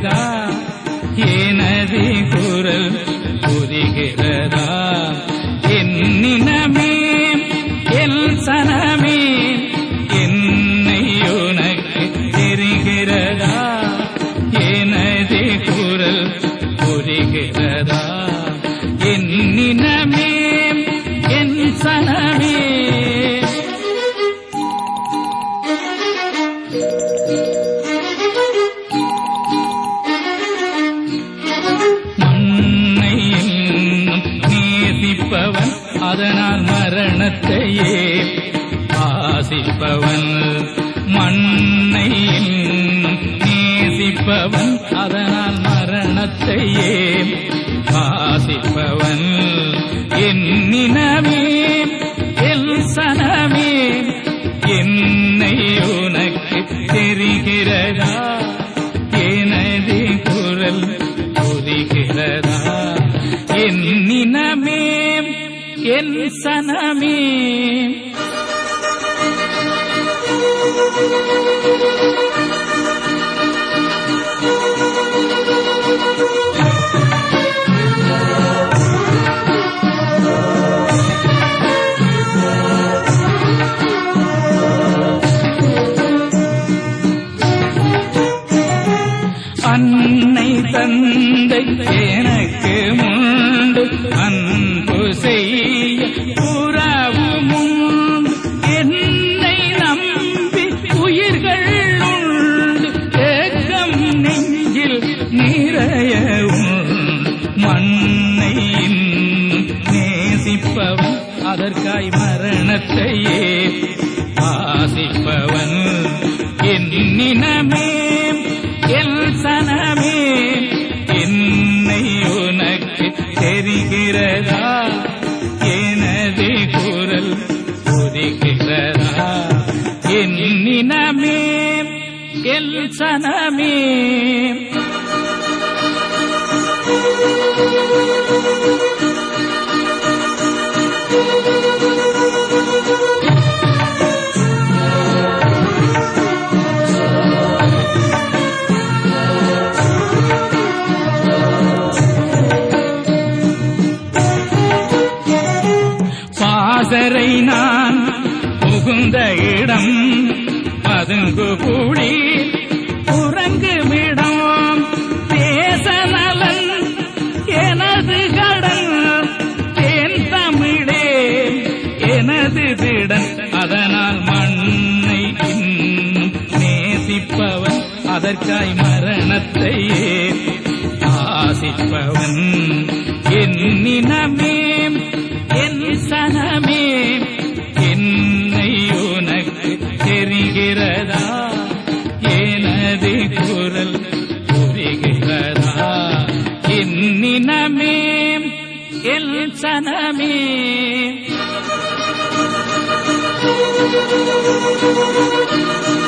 தெரிகிறதா எனது குரல் புரிகிறதா என்னினமே என் சனமே என்னை உனக்கு தெரிகிறதா எனது குரல் புரிகிறதா என்னினமே என் சனமே மண்ணை இன்னும் நேசிப்பவன் அதனால் மரணத்தையே ஆசிப்பவன் மண்ணை இன்னும் நேசிப்பவன் அதனால் மரணத்தையே ஆசிப்பவன் என்னினமே எல் சனமே என்னை உனக்கு தெரிகிறதா எனது குரல் புரிகிறதா என்னினமே என் சனமே அன்னை தந்தை எனக்கு முண்டு அன்பு செய்ய உறவு முண்டு என்னை நம்பி உயிர்கள் உண்டு ஏக்கம் நெஞ்சில் நிறைய உண்டு மண்ணை இன்னும் நேசிப்பவன் அதற்காய் மரணத்தையே ஆசிப்பவன் என்னினமே எல் சனமே என்னை உனக்கு தெரிகிறதா எனது குரல் புரிகிறதா என்னினமே எல் சனமே பாசரை நான் புகுந்த இடம் பதுங்கு கூடி உறங்குமிடம் தேச நலன் எனது கடன் தேன் தமிழே எனது திடன் அதனால் மண்ணை இன்னும் நேசிப்பவன் அதற்காய் மரணத்தையே ஆசிப்பவன் என்னினமே என் சனமே என்னை உனக்கு தெரிகிறதா எனது குரல் புரிகிறதா என்னினமே என் சனமே Thank you.